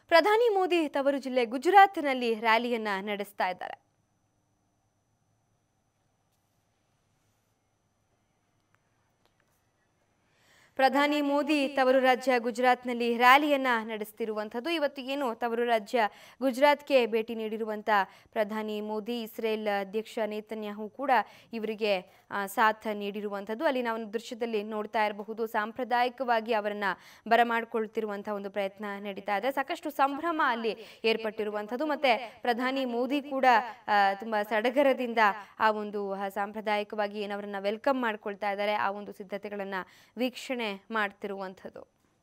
ಪ್ರಧಾನಿ ಮೋದಿ ತವರು ಜಿಲ್ಲೆ ಗುಜರಾತ್ನಲ್ಲಿ ರ್ಯಾಲಿಯನ್ನ ನಡೆಸ್ತಾ ಇದ್ದಾರೆ ಪ್ರಧಾನಿ ಮೋದಿ ತವರು ರಾಜ್ಯ ಗುಜರಾತ್ನಲ್ಲಿ ರ್ಯಾಲಿಯನ್ನ ನಡೆಸ್ತಿರುವಂಥದ್ದು ಇವತ್ತು ಏನು ತವರು ರಾಜ್ಯ ಗುಜರಾತ್ಗೆ ಭೇಟಿ ನೀಡಿರುವಂಥ ಪ್ರಧಾನಿ ಮೋದಿ ಇಸ್ರೇಲ್ ಅಧ್ಯಕ್ಷ ನೇತನ್ಯಾಹು ಕೂಡ ಇವರಿಗೆ ಆ, ಸಾಥ್ ನೀಡಿರುವಂಥದ್ದು ಅಲ್ಲಿ ನಾವು ಒಂದು ದೃಶ್ಯದಲ್ಲಿ ನೋಡ್ತಾ ಇರಬಹುದು ಸಾಂಪ್ರದಾಯಿಕವಾಗಿ ಅವರನ್ನ ಬರಮಾಡ್ಕೊಳ್ತಿರುವಂತಹ ಒಂದು ಪ್ರಯತ್ನ ನಡೀತಾ ಇದೆ ಸಾಕಷ್ಟು ಸಂಭ್ರಮ ಅಲ್ಲಿ ಏರ್ಪಟ್ಟಿರುವಂಥದ್ದು ಮತ್ತೆ ಪ್ರಧಾನಿ ಮೋದಿ ಕೂಡ ಆ, ತುಂಬಾ ಸಡಗರದಿಂದ ಆ ಒಂದು ಆ, ಸಾಂಪ್ರದಾಯಿಕವಾಗಿ ಏನವರನ್ನ ವೆಲ್ಕಮ್ ಮಾಡ್ಕೊಳ್ತಾ ಇದ್ದಾರೆ ಆ ಒಂದು ಸಿದ್ಧತೆಗಳನ್ನ ವೀಕ್ಷಣೆ ಮಾಡ್ತಿರುವಂಥದ್ದು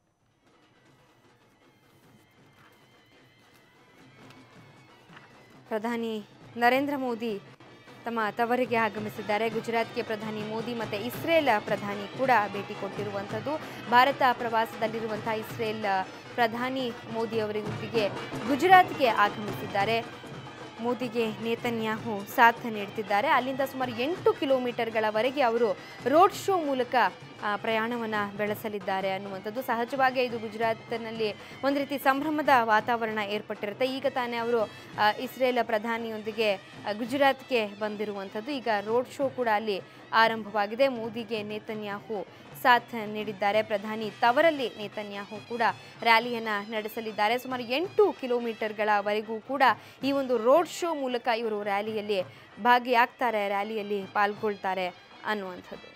ಪ್ರಧಾನಿ ನರೇಂದ್ರ ಮೋದಿ ತಮ್ಮ ತವರಿಗೆ ಆಗಮಿಸಿದ್ದಾರೆ ಗುಜರಾತ್ಗೆ ಪ್ರಧಾನಿ ಮೋದಿ ಮತ್ತೆ ಇಸ್ರೇಲ್ ಪ್ರಧಾನಿ ಕೂಡ ಭೇಟಿ ಕೊಟ್ಟಿರುವಂಥದ್ದು ಭಾರತ ಪ್ರವಾಸದಲ್ಲಿರುವಂತಹ ಇಸ್ರೇಲ್ ಪ್ರಧಾನಿ ಮೋದಿ ಅವರೊಂದಿಗೆ ಗುಜರಾತ್ಗೆ ಆಗಮಿಸಿದ್ದಾರೆ ಮೋದಿಗೆ ನೇತನ್ಯಾಹು ಸಾಥ್ ನೀಡ್ತಿದ್ದಾರೆ ಅಲ್ಲಿಂದ ಸುಮಾರು ಎಂಟು ಕಿಲೋಮೀಟರ್ಗಳವರೆಗೆ ಅವರು ರೋಡ್ ಶೋ ಮೂಲಕ ಆ, ಪ್ರಯಾಣವನ್ನ ಬೆಳೆಸಲಿದ್ದಾರೆ ಅನ್ನುವಂಥದ್ದು ಸಹಜವಾಗಿ ಇದು ಗುಜರಾತ್ನಲ್ಲಿ ಒಂದು ರೀತಿ ಸಂಭ್ರಮದ ವಾತಾವರಣ ಏರ್ಪಟ್ಟಿರುತ್ತೆ ಈಗ ತಾನೇ ಅವರು ಆ, ಇಸ್ರೇಲ್ ಪ್ರಧಾನಿಯೊಂದಿಗೆ ಆ, ಗುಜರಾತ್ಗೆ ಬಂದಿರುವಂಥದ್ದು ಈಗ ರೋಡ್ ಶೋ ಕೂಡ ಅಲ್ಲಿ ಆರಂಭವಾಗಿದೆ ಮೋದಿಗೆ ನೇತನ್ಯಾಹು ಸಾಥ್ ನೀಡಿದ್ದಾರೆ ಪ್ರಧಾನಿ ತವರಲ್ಲಿ ನೇತನ್ಯಾಹು ಕೂಡ ರ್ಯಾಲಿಯನ್ನ ನಡೆಸಲಿದ್ದಾರೆ ಸುಮಾರು ಎಂಟು ಕಿಲೋಮೀಟರ್ಗಳವರೆಗೂ ಕೂಡ ಈ ಒಂದು ರೋಡ್ ಶೋ ಮೂಲಕ ಇವರು ರ್ಯಾಲಿಯಲ್ಲಿ ಭಾಗಿಯಾಗ್ತಾರೆ ರ್ಯಾಲಿಯಲ್ಲಿ ಪಾಲ್ಗೊಳ್ತಾರೆ ಅನ್ನುವಂಥದ್ದು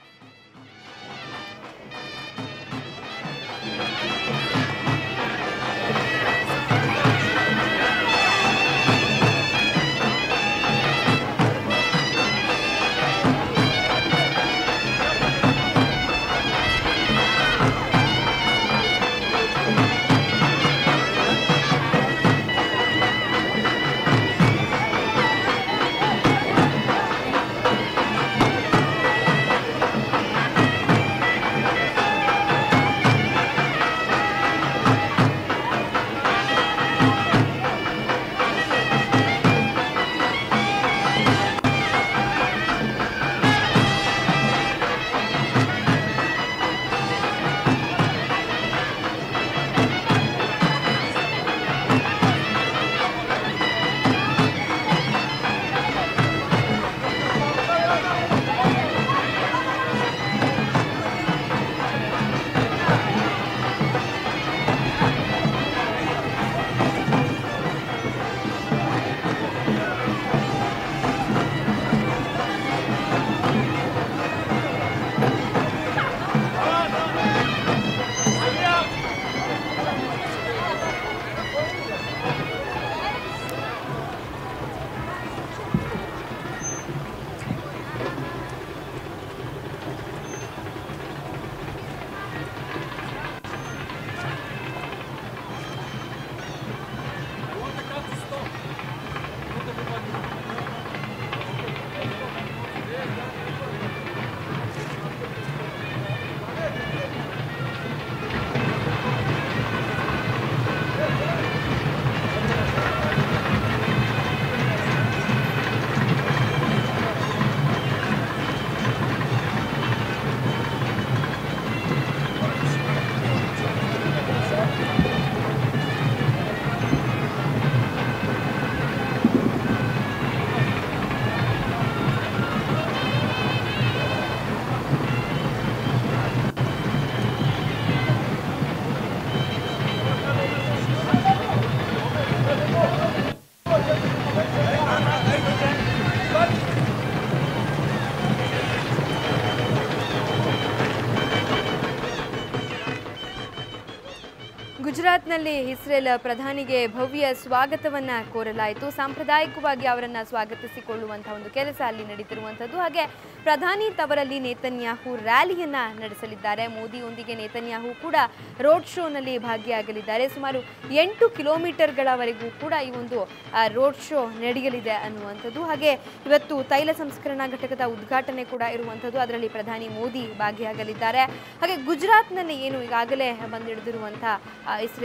ಗುಜರಾತ್ನಲ್ಲಿ ಇಸ್ರೇಲ್ ಪ್ರಧಾನಿಗೆ ಭವ್ಯ ಸ್ವಾಗತವನ್ನ ಕೋರಲಾಯಿತು ಸಾಂಪ್ರದಾಯಿಕವಾಗಿ ಅವರನ್ನ ಸ್ವಾಗತಿಸಿಕೊಳ್ಳುವಂತಹ ಒಂದು ಕೆಲಸ ಅಲ್ಲಿ ನಡೀತಿರುವಂಥದ್ದು ಹಾಗೆ ಪ್ರಧಾನಿ ತವರಲ್ಲಿ ನೇತನ್ಯಾಹು ರ್ಯಾಲಿಯನ್ನ ನಡೆಸಲಿದ್ದಾರೆ ಮೋದಿಯೊಂದಿಗೆ ನೇತನ್ಯಾಹು ಕೂಡ ರೋಡ್ ಶೋನಲ್ಲಿ ಭಾಗಿಯಾಗಲಿದ್ದಾರೆ ಸುಮಾರು ಎಂಟು ಕಿಲೋಮೀಟರ್ಗಳವರೆಗೂ ಕೂಡ ಈ ಒಂದು ಆ, ರೋಡ್ ಶೋ ನಡೆಯಲಿದೆ ಅನ್ನುವಂಥದ್ದು ಹಾಗೆ ಇವತ್ತು ತೈಲ ಸಂಸ್ಕರಣಾ ಘಟಕದ ಉದ್ಘಾಟನೆ ಕೂಡ ಇರುವಂಥದ್ದು ಅದರಲ್ಲಿ ಪ್ರಧಾನಿ ಮೋದಿ ಭಾಗಿಯಾಗಲಿದ್ದಾರೆ ಹಾಗೆ ಗುಜರಾತ್ನಲ್ಲಿ ಏನು ಈಗಾಗಲೇ ಬಂದಿಳಿದಿರುವಂಥ ಆ, ಇಸ್ರೇಲ್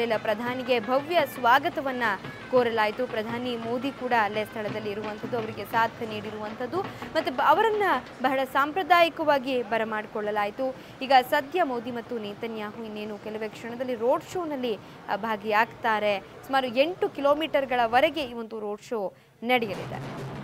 ಇಸ್ರೇಲ್ ಪ್ರಧಾನಿಗೆ ಭವ್ಯ ಸ್ವಾಗತವನ್ನ ಕೋರಲಾಯಿತು ಪ್ರಧಾನಿ ಮೋದಿ ಕೂಡ ಅಲ್ಲೇ ಸ್ಥಳದಲ್ಲಿ ಇರುವಂಥದ್ದು ಅವರಿಗೆ ಸಾಥ್ ನೀಡಿರುವಂಥದ್ದು ಮತ್ತು ಬ- ಅವರನ್ನ ಬಹಳ ಸಾಂಪ್ರದಾಯಿಕವಾಗಿ ಬರಮಾಡಿಕೊಳ್ಳಲಾಯಿತು ಈಗ ಸದ್ಯ ಮೋದಿ ಮತ್ತು ನೇತನ್ಯಾಹು ಇನ್ನೇನು ಕೆಲವೇ ಕ್ಷಣದಲ್ಲಿ ರೋಡ್ ಶೋನಲ್ಲಿ ಆ, ಭಾಗಿಯಾಗ್ತಾರೆ ಸುಮಾರು ಎಂಟು ಕಿಲೋಮೀಟರ್ಗಳವರೆಗೆ ಈ ಒಂದು ರೋಡ್ ಶೋ ನಡೆಯಲಿದೆ